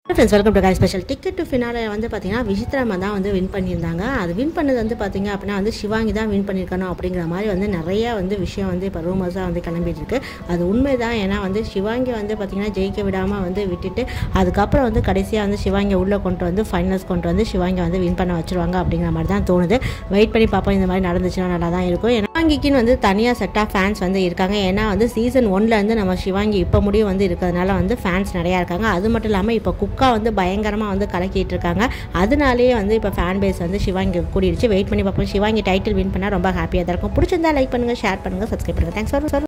friends welcome to காய் special ticket to finale வந்து பார்த்தீங்கன்னா விசித்ராமா தான் வந்து வின் பண்ணியிருந்தாங்க அது வின் பண்ணது வந்து பார்த்தீங்க அப்படின்னா வந்து சிவாங்கி தான் வின் பண்ணியிருக்கணும் அப்படிங்கிற மாதிரி வந்து நிறைய வந்து விஷயம் வந்து இப்போ ரூமர்ஸாக வந்து கிளம்பிட்டு இருக்கு அது உண்மை தான் ஏன்னா வந்து சிவாங்கி வந்து பார்த்தீங்கன்னா ஜெயிக்க விடாமல் வந்து விட்டுட்டு அதுக்கப்புறம் வந்து கடைசியாக வந்து சிவாங்கி உள்ளே கொண்டு வந்து ஃபைனல்ஸ் கொண்டு வந்து சிவாங்கி வந்து வின் பண்ண வச்சிருவாங்க அப்படிங்கிற மாதிரி தான் தோணுது வெயிட் பண்ணி பார்ப்போம் இந்த மாதிரி நடந்துச்சுன்னா நல்லா தான் இருக்கும் ஏன்னா சிவாங்கிக்குன்னு வந்து தனியாக செட் ஆஃப் ஃபேன்ஸ் வந்து இருக்காங்க ஏன்னா வந்து சீசன் ஒன்லேருந்து நம்ம சிவாங்கி இப்போ முடியும் வந்து இருக்கிறதுனால வந்து ஃபேன்ஸ் நிறையா இருக்காங்க அது மட்டும் இல்லாமல் இப்போ குக்கா வந்து பயங்கரமாக வந்து கலக்கிட்டு இருக்காங்க அதனாலேயே வந்து இப்போ ஃபேன் பேஸ் வந்து சிவாங்கி கூடிடுச்சு வெயிட் பண்ணி பார்ப்போம் சிவாங்கி டைட்டில் வின் பண்ணால் ரொம்ப ஹாப்பியாக தான் இருக்கும் பிடிச்சிருந்தா லைக் பண்ணுங்கள் ஷேர் பண்ணுங்கள் சப்ஸ்கிரைப் பண்ணுங்கள் தேங்க்ஸ் ஃபார்